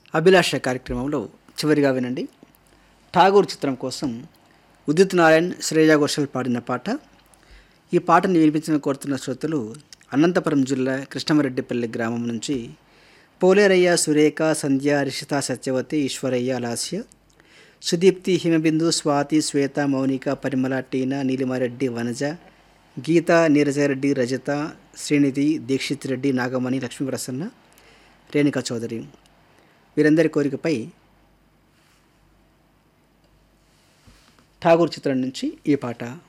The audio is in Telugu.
అభిలాష కార్యక్రమంలో చివరిగా వినండి ఠాగూర్ చిత్రం కోసం ఉదిత్ నారాయణ్ శ్రేయా ఘోషల్ పాడిన పాట ఈ పాటను వినిపించిన కోరుతున్న శ్రోతలు అనంతపురం జిల్లా కృష్ణమరెడ్డిపల్లి గ్రామం నుంచి పోలేరయ్య సురేఖ సంధ్య రిషిత సత్యవతి ఈశ్వరయ్య లాస్య సుదీప్తి హిమబిందు స్వాతి శ్వేత మౌనిక పరిమళ టీనా నీలిమారెడ్డి వనజ గీత నీరజారెడ్డి రజత శ్రీనిధి దీక్షిత్ రెడ్డి నాగమణి లక్ష్మీప్రసన్న రేణుకా చౌదరి వీరందరి కోరికపై ఠాగూర్ చిత్రం నుంచి ఈ పాట